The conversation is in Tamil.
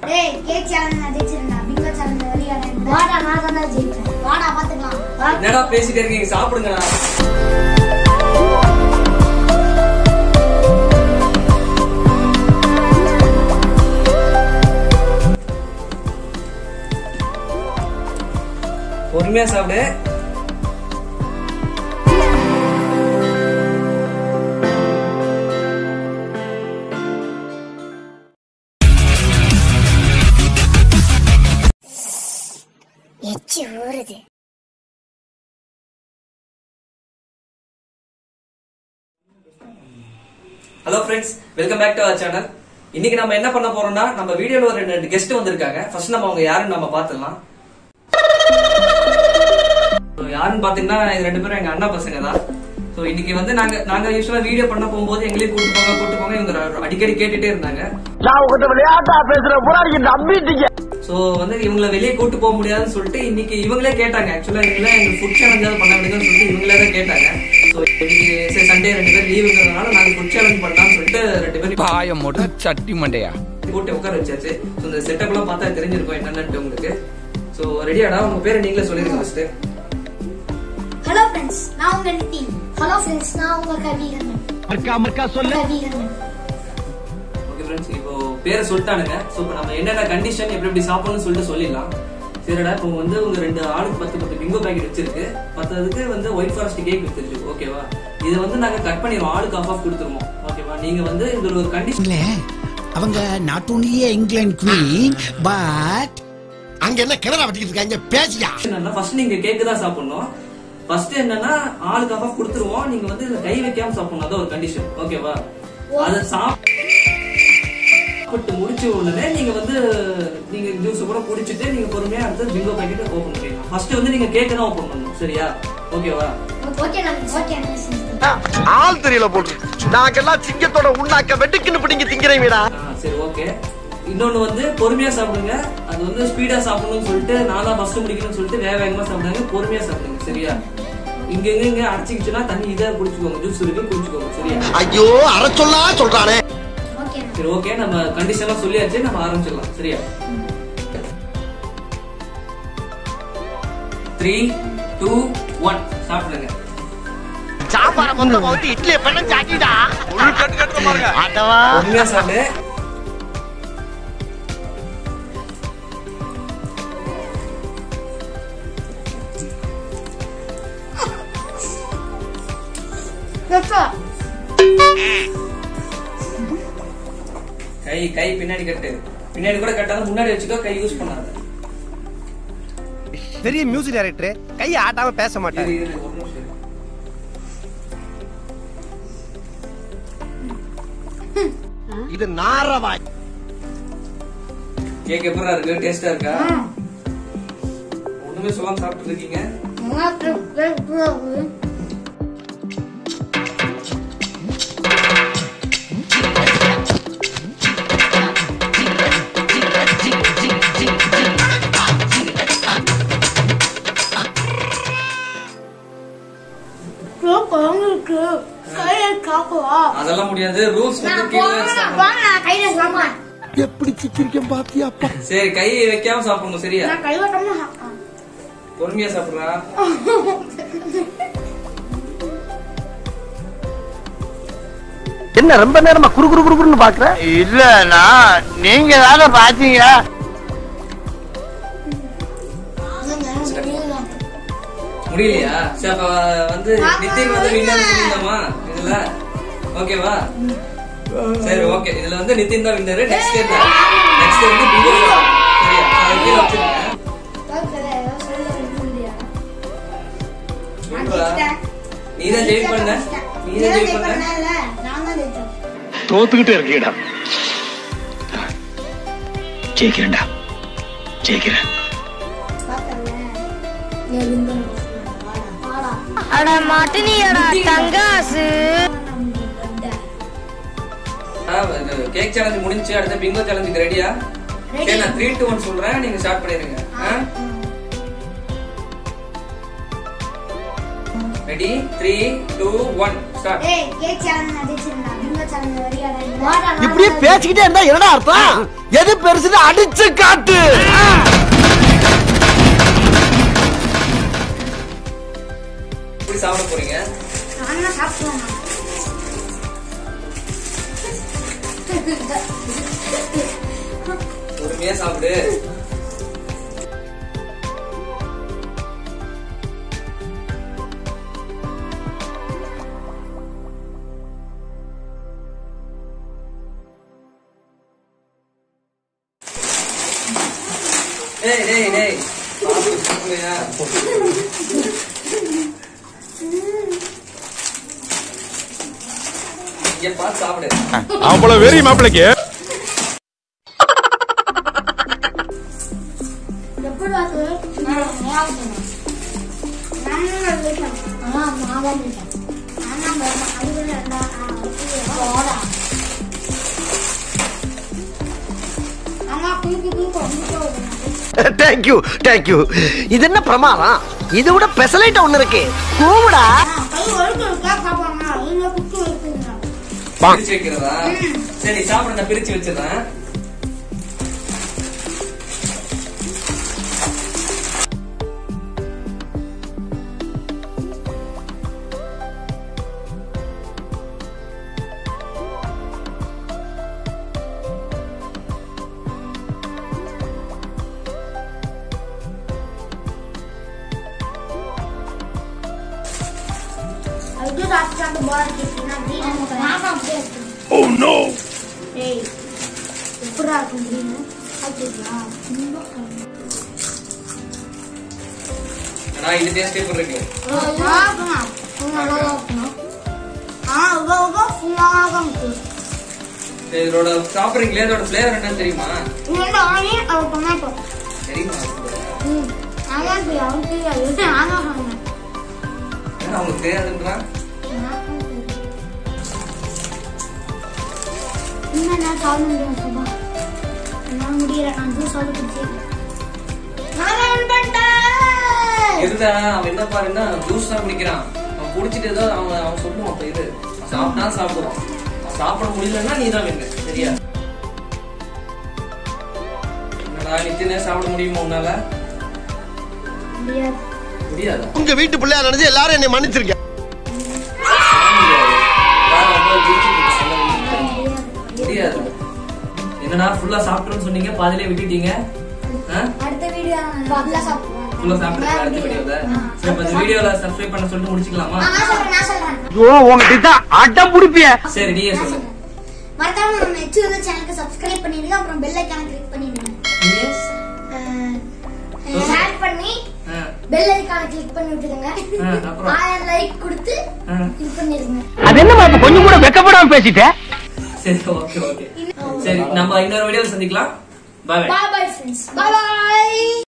டேய் கேக் சேலஞ்ச் நான் ஜெயிச்சிருந்தேன் பிங்கோ சேலஞ்ச் வெளியாட வாடா நான் தான் ஜெயிச்சேன் வாடா பாத்துக்கலாம் வா. என்னடா பேசிட்டே இருக்கீங்க சாப்பிடுங்கடா பொறுமையா சாப்பிடு எச்சி ஊறுது hello friends welcome back to our channel இன்னைக்கு நம்ம என்ன பண்ண போறோம்னா நம்ம வீடியோல ஒரு ரெண்டு கெஸ்ட் வந்திருக்காங்க ஃபர்ஸ்ட் நம்ம அவங்க யாருன்னு நம்ம பாத்துடலாம் So, யாருன்னு பாத்தீங்கன்னா இது ரெண்டு பேரும் எங்க அண்ணா பசங்க தான் ஸோ இன்னைக்கு வந்து நாங்க நாங்க யூஸ்வலா வீடியோ பண்ண போகும்போது எங்களையும் கூட்டு போங்க கூட்டு போங்க இவங்க அடிக்கடி கேட்டுட்டே இருந்தாங்க நான் உங்ககிட்ட விளையாட்டா பேசுற பூரா நீங்க நம்பிட்டீங்க ஸோ வந்து இவங்களை வெளியே கூட்டு போக முடியாதுன்னு சொல்லிட்டு இன்னைக்கு இவங்களே கேட்டாங்க ஆக்சுவலா இவங்களே எங்க ஃபுட் சேலஞ்சாவது பண்ண விடுங்கன்னு சொல்லிட்டு இவங்களே தான் கேட்டாங்க ஸோ இன்னைக்கு சரி சண்டே ரெண்டு பேர் லீவுங்கிறதுனால நாங்க ஃபுட் சேலஞ்ச் பண்ணலாம்னு சொல்லிட்டு ரெண்டு பேரும் பாய மூட சட்டி மண்டையா போட்டு உட்கார வச்சாச்சு ஸோ இந்த செட்டப் எல்லாம் பார்த்தா தெரிஞ்சிருக்கும் என்னன்னு உங்களுக்கு ஸோ ரெடியாடா உங்க பேரை நீங்களே சொல்லிருங்க ஃபர்ஸ்ட் ஹலோ ஃப்ரெண்ட்ஸ் நான் உங்க நிதின் ஹலோ ஃப்ரெண்ட்ஸ் நான் உங்க கவிகரன் மர்க்கா மர்க்கா சொல்லு கவிகரன் ஓகே ஃப்ரெண்ட்ஸ் இப்போ பேரை சொல்லிட்டானுங்க ஸோ இப்போ நம்ம என்னென்ன கண்டிஷன் எப்படி எப்படி சாப்பிடணும்னு சொல்லிட்டு சொல்லிடலாம் சரிடா இப்போ வந்து உங்க ரெண்டு ஆளுக்கு பத்து பத்து பிங்கோ பாக்கெட் வச்சிருக்கு பத்ததுக்கு வந்து ஒயிட் ஃபாரஸ்ட் கேக் வச்சிருக்கு ஓகேவா இதை வந்து நாங்க கட் பண்ணிடுவோம் ஆளுக்கு ஆஃப் ஆஃப் கொடுத்துருவோம் ஓகேவா நீங்க வந்து இதுல ஒரு கண்டிஷன் இல்ல அவங்க not only England queen but அங்க என்ன கிணறா வட்டிக்கிட்டு இருக்காங்க பேசியா என்னன்னா ஃபர்ஸ்ட் நீங்க கேக்கு தான் சாப்பிடணும் ஃபர்ஸ்ட் என்னன்னா ஆளுக்கு ஆஃப் ஆஃப் கொடுத்துருவோம் நீங்க வந்து இதுல கை வைக்காம சாப்பிடணும் அதான் ஒரு கண்டிஷன் ஓகேவா அத சாப்பிட்டு முடிச்ச உடனே நீங்க வந்து நீங்க ஜூஸ் கூட குடிச்சிட்டு நீங்க பொறுமையா அடுத்து பிங்கோ பாக்கெட் ஓபன் பண்ணிடலாம் ஃபர்ஸ்ட் வந்து நீங்க கேக் தான் ஓபன் பண்ணணும் சரியா ஓகேவா ஓகே நான் ஓகே நான் ஆள் தெரியல போட்டு நாங்கெல்லாம் சிங்கத்தோட உண்ணாக்க வெட்டுக்குன்னு பிடிங்க திங்கிறீங்கடா ஆ, சரி ஓகே இன்னொன்னு வந்து பொறுமையா சாப்பிடுங்க அது வந்து ஸ்பீடா சாப்பிடணும்னு சொல்லிட்டு நான் தான் ஃபர்ஸ்ட் முடிக்கணும்னு சொல்லிட்டு வேக வேகமா சாப்பிடுங்க பொறுமையா சாப்பிடுங்க சரியா இங்க இங்க இங்க அடைச்சிக்கிச்சுன்னா தண்ணி இதா குடிச்சுக்கோங்க ஜூஸ் இருக்கு குடிச்சுக்கோங்க சரியா ஐயோ அற சொல்லா சொல்றானே ஓகே சரி ஓகே நம்ம கண்டிஷன்லாம் சொல்லியாச்சு நம்ம ஆரம்பிச்சிடலாம் சரியா த்ரீ டூ ஒன் சாப்பிடுங்க சாப்பாட மொத்தம் ஊத்தி இட்லியை பண்ண சாக்கிடா ஆட்டவா பொறுமையா சாப்பிடு கை கை பின்னாடி கட்டு பின்னாடி கூட கட்டாத முன்னாடி வச்சுக்கோ கை யூஸ் பண்ணாத பெரிய மியூசிக் டைரக்டர் கையை ஆட்டாம பேச மாட்டாரு இரு, இரு, ஒரு நிமிஷம் இரு. இது நாரவாய் கேக் எப்படா இருக்கு டேஸ்டா இருக்கா ஒண்ணுமே சொல்லாம சாப்பிட்டு இருக்கீங்க குழந்தைக்கு கையை காக்குவா அதெல்லாம் முடியாது ரூல்ஸ் வந்து நான் கீழே போனா சாப்பிடணும். வாங்க நான் கையில சாப்பிடுவேன் எப்படி சிக்கிரிக்கம் பாத்தியாப்பா சரி கை வைக்காம சாப்பிடணும் சரியா நான் கை வட்டமா சாப்பிடுவேன் பொறுமையா சாப்பிடுறா என்ன ரொம்ப நேரமா குறு குறு குறுன்னு பாக்குற இல்லண்ணா நீங்க தானே பாத்தீங்க முடியலையா சரி அப்ப வந்து நித்தின் வந்து வின்னர் சொல்லிடலாமா இதுல ஓகேவா சரி ஓகே இதுல வந்து நிதின் தான் வின்னர் நெக்ஸ்ட் நெக்ஸ்ட் வந்து பிங்கோ சரியா அதை கீழே வச்சிருக்கேன் நீ தான் ஜெயிட் பண்ண நீ தான் ஜெயிட் பண்ண நான் தான் ஜெயிச்சேன் தோத்துக்கிட்டே இருக்கீடா ஜெயிக்கிறேன்டா ஜெயிக்கிறேன் அட மாட்டினியடா தங்காசு கேக் சேலஞ்ச் முடிஞ்சு அடுத்த பிங்கோ சேலஞ்சுக்கு ரெடியா சரி நான் த்ரீ டூ ஒன் சொல்றேன் நீங்க ஸ்டார்ட் பண்ணிருங்க ready three two one start ஏய் கேக் சேலஞ்ச் நான் ஜெயிச்சிருந்தேன் பிங்கோ சேனல் வழியாடா வாடா நான் இப்படியே தானே பேசிக்கிட்டே இருந்தா என்னடா அர்த்தம் எது பெருசுன்னு அடிச்சு காட்டு எப்படி சாப்பிட போறீங்க நான் தான் சாப்பிடுவேன் பொறுமையா சாப்பிடு டேய் டேய் டேய் சாப்பிடு, சாப்பிடுயா. இங்க பார்த்து சாப்பிடு அவ்வளவு வெறி மாப்பிளைக்கு எப்படி அது நான் ஞாபகம் நான் வீட்டேன் ஆ மாதான் வீட்டேன் நான் தான் அது ரெண்டா வாடா அம்மா குளிக்கு குளிக்கு தேங்க்யூ தேங்க்யூ இது என்ன பிரமாதம் இதை விட பெசலைட் ஒண்ணு இருக்கு கூவுடா கை ஒழுக்க இருக்கா சாப்பாங்க இல்ல குக்கு இருக்குங்க பிரிச்சு வைக்கிறதா சரி சாப்பிடு நான் பிரிச்சு வச்சிடறேன் அது ராத்திரி அந்த போற கேட்டீங்கன்னா அப்படின்னு நான் அப்படியே ஓ நோ ஏய் எப்படா இருக்கும் அப்படின்னு அப்படிங்களா நான் இது டேஸ்ட் எப்படி இருக்கு சரி, இதோட சாப்பிடுறீங்களே இதோட ஃபிளேவர் என்னன்னு தெரியுமா தெரியுமா ஏன்னா அவங்களுக்கு தெரியாதுன்றான் இருந்தா அவன் என்ன பாருன்னா ஜூஸ் தான் குடிக்கிறான் அவன் குடிச்சிட்டு ஏதோ அவன் அவன் சொல்லுவான் அப்ப இது சாப்பிட்டா சாப்பிடுவான் சாப்பிட முடியலன்னா நீ தான் வேணும் சரியா என்னடா நித்தியனே சாப்பிட முடியுமா உன்னால முடியாதா உங்க வீட்டு பிள்ளையா நினைச்சு எல்லாரும் என்னை மன்னிச்சிருக்க முடியாது. காரம் ரொம்ப குடிச்சிட்டு இருக்கு, சொல்ல முடியாது என்னடா ஃபுல்லா சாப்பிட்டுன்னு சொன்னீங்க பாதியிலே விட்டுட்டீங்க ஆ? அடுத்த வீடியோ ஃபுல்லா சாப்பிடுவோம் ஃபுல்லா சாப்பிட்டு அடுத்த வீடியோல சரி அப்ப இந்த வீடியோல சப்ஸ்கிரைப் பண்ண சொல்லிட்டு முடிச்சுக்கலாமா நான் சொல்றேன் நான் சொல்றேன் ஐயோ உங்ககிட்ட அடம் புடிப்பிய சரி நீயே சொல்லு மறக்காம நம்ம நெச்சு வந்து சேனலுக்கு சப்ஸ்கிரைப் பண்ணிடுங்க அப்புறம் பெல் ஐக்கான கிளிக் பண்ணிடுங்க ஷேர் பண்ணி ஆ, பெல் ஐக்கான கிளிக் பண்ணி விட்டுடுங்க ஆ, அப்புறம்? ஆயிரம் லைக் கொடுத்து ஆ. இது பண்ணிடுங்க அது என்னமா இப்ப கொஞ்சம் கூட வெக்கப்படாம பேசிட்ட சரி ஓகே ஓகே சரி நம்ம இன்னொரு வீடியோல சந்திக்கலாம் பாய் பாய் பாய் ஃப்ரெண்ட்ஸ் பாய் பாய்